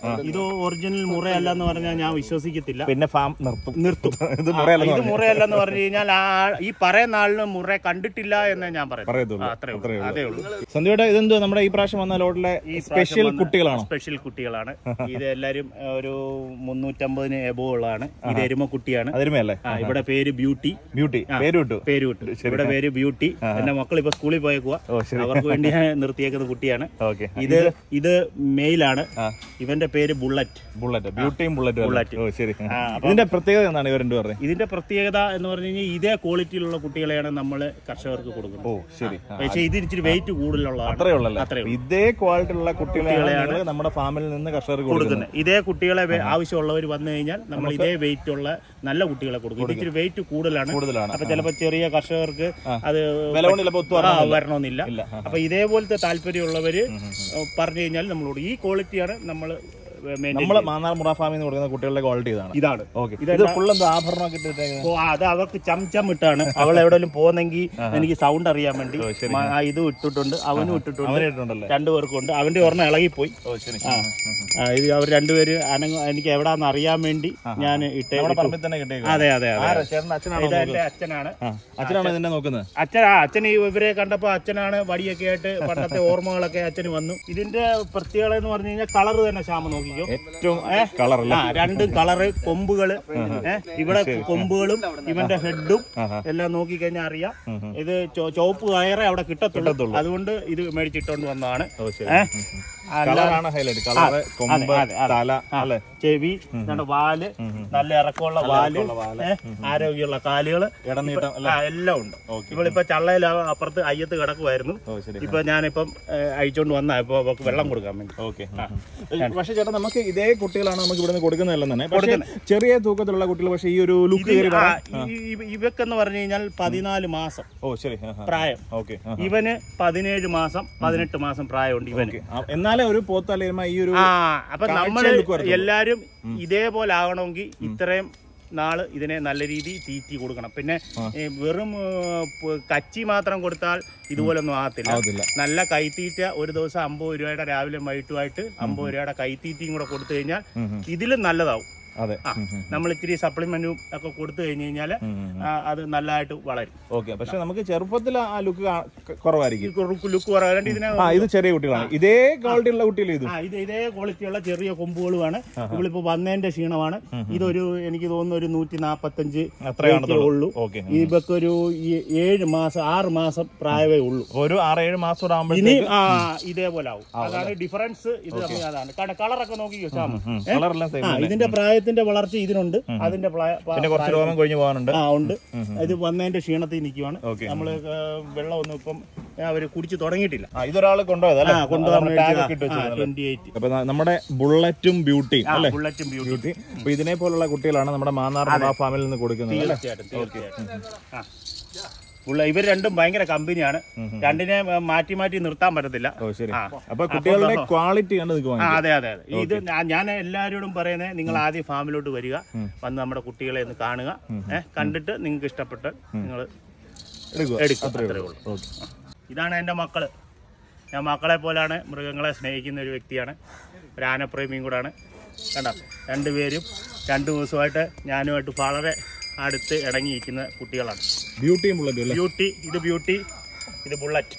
ഇത് ഒറിജിനൽ മുറയല്ല എന്ന് പറഞ്ഞാൽ ഞാൻ വിശ്വസിക്കത്തില്ല പിന്നെ ഫാം നിർത്തും നിർത്തും ഇത് മുറയല്ല ഇത് മുറയല്ലെന്ന് പറഞ്ഞു കഴിഞ്ഞാൽ ആ ഈ പറയുന്ന ആളിന് മുറ കണ്ടിട്ടില്ല എന്ന് ഞാൻ പറയും പറയത്തുള്ളൂ അത്രേ ഉള്ളൂ അതേ ഉള്ളൂ സന്ധ്യയുടെ ഇതെന്തോ നമ്മുടെ ഈ പ്രാവശ്യം വന്ന ലോട്ടിലെ സ്പെഷ്യൽ കുട്ടികളാണോ സ്പെഷ്യൽ കുട്ടികളാണ് ഇത് എല്ലാരും ഏ, ഒരു മുന്നൂറ്റമ്പതിന് എബോ ഉള്ളതാണ് ഇത് എരുമക്കുട്ടിയാണ് അതിരുമയല്ലേ ആ, ഇവിടെ പേര് ബ്യൂട്ടി ബ്യൂട്ടി പേര് വിട്ടു പേര് വിട്ടു ഇവിടെ പേര് ബ്യൂട്ടി എന്റെ മക്കൾ ഇപ്പൊ സ്കൂളിൽ പോയേക്കുവാ ഓ ശരി അവർക്ക് വേണ്ടി ഞാൻ നിർത്തിയേക്കുന്ന കുട്ടിയാണ് ഓക്കെ ഇത് ഇത് മെയിലാണ് ആ. ഇവന്റെ പേര് ബുള്ളറ്റ് ബുള്ളറ്റ് ബ്യൂട്ടിയും ബുള്ളറ്റും ബുള്ളറ്റ്. ഓ ശരി ആ, അപ്പം- ഇതിന്റെ പ്രത്യേകത എന്താണ് ഇവർ രണ്ടു പറഞ്ഞത് ഇതിന്റെ പ്രത്യേകത എന്ന് പറഞ്ഞു കഴിഞ്ഞാൽ ഇതേ ക്വാളിറ്റിയിലുള്ള കുട്ടികളെയാണ് നമ്മൾ കർഷകർക്ക് കൊടുക്കുന്നത് ഓ ശരി ആ, പക്ഷേ ഇത് ഇച്ചിരി വെയിറ്റ് കൂടുതലുള്ളതാണ് അത്രേ ഉള്ളല്ലേ അത്രേ ഉള്ളൂ. ഇതേ ക്വാളിറ്റി ഉള്ള കുട്ടികളെയാണ് നിങ്ങള് നമ്മുടെ ഫാമിൽ നിന്ന് കർഷകർക്ക് കൊടുക്കുന്നത് കൊടുക്കുന്നത് ഇതേ കുട്ടികളെ വേ- ആവശ്യമുള്ളവർ വന്നു കഴിഞ്ഞാൽ നമ്മൾ ഇതേ വെയിറ്റ് ഉള്ള നല്ല കുട്ടികളെ കൊടുക്കും ഇത് ഇച്ചിരി വെയിറ്റ് കൂടുതലാണ് കൂടുതലാണ് അപ്പൊ ചിലപ്പോ ചെറിയ കർഷകർക്ക് അത് വില കൊണ്ട് ചിലപ്പോൾ ഒത്തു ആ, വരണമെന്നില്ല ഇല്ല ആ. അപ്പൊ ഇതേപോലത്തെ താല്പര്യമുള്ളവര് പറഞ്ഞു കഴിഞ്ഞാൽ നമ്മളോട് ഈ ക്വാളിറ്റിയാണ് നമ്മൾ മെയിൻറ്റെയിൻ നമ്മള് മാന്നാർ മുറ ഫാമിൽ നിന്ന് കൊടുക്കുന്ന കുട്ടികളുടെ ക്വാളിറ്റി ഇതാണ് ഇതാണ് ഓക്കെ ഇത് ഫുൾ എന്താ ആഭരണമൊക്കെ ഇട്ടിട്ടേക്കുന്നത് ഓ അത് അവർക്ക് ചംചം ഇട്ടാണ് അവൾ എവിടെയെങ്കിലും പോന്നെങ്കിൽ എനിക്ക് സൗണ്ട് അറിയാൻ വേണ്ടി ശരി. മ- ആ, ഇതും ഇട്ടിട്ടുണ്ട് അവനും ഇട്ടിട്ടുണ്ട് അവനായിട്ടുണ്ടല്ലേ രണ്ടുപേർക്കും ഉണ്ട് അവന്റെ ഒരെണ്ണം ഇളകിപ്പോയി ഓ ശരി ആ ആ, ഇത് അവർ രണ്ടുപേര് അനങ്ങ എനിക്ക് എവിടാന്ന് അറിയാൻ വേണ്ടി ഞാൻ ഇട്ടേ നമ്മുടെ ഇട്ടു. പറമ്പിൽ തന്നെ കിട്ടിയേക്കും അതെ അതെ അതെ ആരാ ചേട്ടൻ്റെ അച്ഛനാണോ ഇത് എന്റെ അച്ഛനാണ് ആ അച്ഛനാണോ ഇതിന്റെ നോക്കുന്നത് അച്ഛൻ ആ അച്ഛൻ ഈ ഇവരെ കണ്ടപ്പോ അച്ഛനാണ് വടിയൊക്കെ ആയിട്ട് പണ്ടത്തെ ഓർമ്മകളൊക്കെ അച്ഛന് വന്നു ഇതിന്റെ പ്രത്യേകത എന്ന് പറഞ്ഞു കഴിഞ്ഞാൽ കളർ തന്നെ ശ്യാമ നോക്കിക്കോ ഏറ്റവും ഏ? കളർ ആ രണ്ടും കളറ് കൊമ്പുകള് ഏ? ഇവിടെ കൊമ്പുകളും ഇവന്റെ ഹെഡും എല്ലാം നോക്കിക്കഴിഞ്ഞാൽ അറിയാം ഇത് ചോ- ചുവപ്പ് കയറേ അവിടെ കിട്ടത്തുള്ളൂ അതുകൊണ്ട് ഇത് മേടിച്ചിട്ടോണ്ട് വന്നതാണ് ഓ ശരി ഏ? അല്ല കളറാണ് ഹൈലൈറ്റ് കളറ് കൊമ്പ് അതെ, അതെ. തല അല്ലേ ചെവി രണ്ട് വാല് നല്ല ഇറക്കമുള്ള വാല് ഏ? ആരോഗ്യമുള്ള കാലുകള് ഇടനീട്ടം അല്ലേ ആ, എല്ലാം ഉണ്ട് ഇവളിപ്പോ ചള്ളയിൽ അപ്പുറത്ത് അയ്യത്ത് കിടക്കുമായിരുന്നു ഓ ശരി ഇപ്പൊ ഞാനിപ്പം ഏ, അഴിച്ചോണ്ട് വന്ന ഇപ്പൊ അവൾക്ക് വെള്ളം കൊടുക്കാൻ വേണ്ടി ഓക്കെ പക്ഷെ ചേട്ടാ നമുക്ക് ഇതേ കുട്ടികളാണ് നമുക്ക് ഇവിടുന്ന് കൊടുക്കുന്നതെല്ലാം തന്നെ പക്ഷേ ചെറിയ തൂക്കത്തിലുള്ള കുട്ടികൾ പക്ഷേ ഈ ഒരു ലുക്ക് കയറി ആ, ഈ- ഈ- ഇവക്കെന്ന് പറഞ്ഞു കഴിഞ്ഞാൽ പതിനാല് മാസം ഓ ശരി പ്രായം ഓക്കെ ഇവന് പതിനേഴ് മാസം പതിനെട്ട് മാസം പ്രായമുണ്ട് ഇവന് എന്നാലേ ഒരു പോത്തല്ലേമ ഈ ഒരു ആ അപ്പൊ നമ്മൾ look വരത്തുള്ളൂ. എല്ലാരും ഇതേപോലെ ആകണമെങ്കിൽ ഇത്രയും നാള് ഇതിനെ നല്ല രീതിയിൽ തീറ്റി കൊടുക്കണം പിന്നെ ഈ വെറും ഏ, പ് കച്ചി മാത്രം കൊടുത്താൽ ഇതുപോലൊന്നും ആകത്തില്ല ആവത്തില്ല നല്ല കൈത്തീറ്റ ഒരു ദിവസം അമ്പത് രൂപയുടെ രാവിലെ വൈകിട്ടുമായിട്ട് അമ്പത് രൂപയുടെ കൈത്തീറ്റയും കൂടെ കൊടുത്തു കഴിഞ്ഞാൽ ഉം, ഉം. ഇതിലും നല്ലതാവും അതെ ആ നമ്മൾ ഇത്തിരി സപ്ലിമെന്റും ഒക്കെ കൊടുത്തു കഴിഞ്ഞു കഴിഞ്ഞാൽ അത് നല്ലതായിട്ട് വളരും ഓക്കെ പക്ഷെ നമുക്ക് ചെറുപ്പത്തിൽ ആ ലുക്ക് കുറവായിരിക്കും ലുക്ക് കുറവാണ്ട് ഇതിനെ ആ ഇത് ചെറിയ കുട്ടികളാണ് ഇതേ ക്വാളിറ്റി ഉള്ള കുട്ടികൾ ഇത് ആ ഇത് ഇതേ ക്വാളിറ്റിയുള്ള ചെറിയ കൊമ്പുകളുമാണ് ഇവളിപ്പോ വന്നതിന്റെ ക്ഷീണമാണ് ഇതൊരു എനിക്ക് തോന്നുന്നു ഒരു നൂറ്റി നാപ്പത്തഞ്ച് അത്രയാണ് ഉള്ളൂ ഓക്കെ ഇവക്ക് ഒരു ഏഴ് മാസം ആറ് മാസം പ്രായമേ ഉള്ളൂ ഒരു ആറേഴ് മാസം കൂടെ ഇനി ആകുമ്പോഴത്തേക്ക് ആ ഇതേപോലെ ആവും അതാണ് ഡിഫറൻസ് ഇത് തമ്മിൽ അതാണ് കാരണം കളറൊക്കെ നോക്കിക്കോ ശ്യാമ കളറെല്ലാം സെയിം ആ ഇതിന്റെ പ്രായത്തിന്റെ വളർച്ച ഇതിനുണ്ട് അതിന്റെ പ്രായ- പ്രായ- പിന്നെ കുറച്ച് രോഗം കൊഴിഞ്ഞു പോകാനുണ്ട് ആ ഉണ്ട് ഇത് വന്നതിന്റെ ക്ഷീണത്തിൽ നിൽക്കുവാണ് ഓക്കെ നമ്മള് ആ, വെള്ളമൊന്നും ഇപ്പം അവര് കുടിച്ച് തുടങ്ങിയിട്ടില്ല ആ ഇതൊരാൾ കൊണ്ടുപോയതല്ലേ ആ കൊണ്ടുപോകാൻ ടാഗ് ഒക്കെ ഇട്ട് വെച്ചത് ട്വന്റി എയ്റ്റ് അപ്പൊ ന- നമ്മുടെ ബുള്ളറ്റും ബ്യൂട്ടിയും അല്ലെ ബുള്ളറ്റും ബ്യൂട്ടി ബ്യൂട്ടി അപ്പൊ ഇതിനെ പോലുള്ള കുട്ടികളാണ് നമ്മുടെ മാന്നാർ മുറ ഫാമിൽ നിന്ന് കൊടുക്കുന്നത് അല്ലേ തീർച്ചയായിട്ടും തീർച്ചയായിട്ടും ആ ഉള്ള ഇവർ രണ്ടും ഭയങ്കര കമ്പനിയാണ് രണ്ടിനെ മാറ്റി മാറ്റി നിർത്താൻ പറ്റത്തില്ല ഓ ശരി ആ. അപ്പൊ കുട്ടികളുടെ ക്വാളിറ്റി കണ്ട് നിൽക്കുവാ ആ അതെ അതെ അതെ ഇത് ഞാൻ- ഞാൻ എല്ലാവരോടും പറയുന്നത് നിങ്ങൾ ആദ്യം ഫാമിലോട്ട് വരിക വന്ന് നമ്മുടെ കുട്ടികളെ ഒന്ന് കാണുക ഏഹ് കണ്ടിട്ട് നിങ്ങൾക്ക് ഇഷ്ടപ്പെട്ട് നിങ്ങൾ എടുക്കുക എടുക്കും അത്രേ ഉള്ളൂ ഓക്കെ ഇതാണ് എൻ്റെ മക്കള് ഞാൻ മക്കളെ പോലാണ് മൃഗങ്ങളെ സ്നേഹിക്കുന്ന ഒരു വ്യക്തിയാണ് ഒരു ആനപ്രേമിയും കൂടാണ് കണ്ട രണ്ടുപേരും രണ്ട് ദിവസമായിട്ട് ഞാനുമായിട്ട് വളരെ അടുത്ത് ഇണങ്ങിയിരിക്കുന്ന കുട്ടികളാണ് ബ്യൂട്ടിയും ബുള്ളറ്റും അല്ലേ ബ്യൂട്ടി ഇത് ബ്യൂട്ടി ഇത് ബുള്ളറ്റ്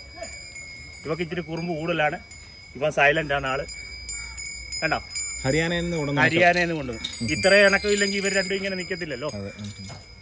ഇവക്ക് ഇച്ചിരി കുറുമ്പ് കൂടുതലാണ് ഇവൻ സൈലന്റ് ആണ് ആള് കണ്ടോ ഹരിയാനയിൽ നിന്ന് കൊണ്ടുവന്ന ഹരിയാനയിൽ നിന്ന് കൊണ്ടുവന്നു ഇത്ര ഇണക്കമില്ലെങ്കിൽ ഇവർ രണ്ടും ഇങ്ങനെ നിൽക്കത്തില്ലല്ലോ അതെ ഉം, ഉം.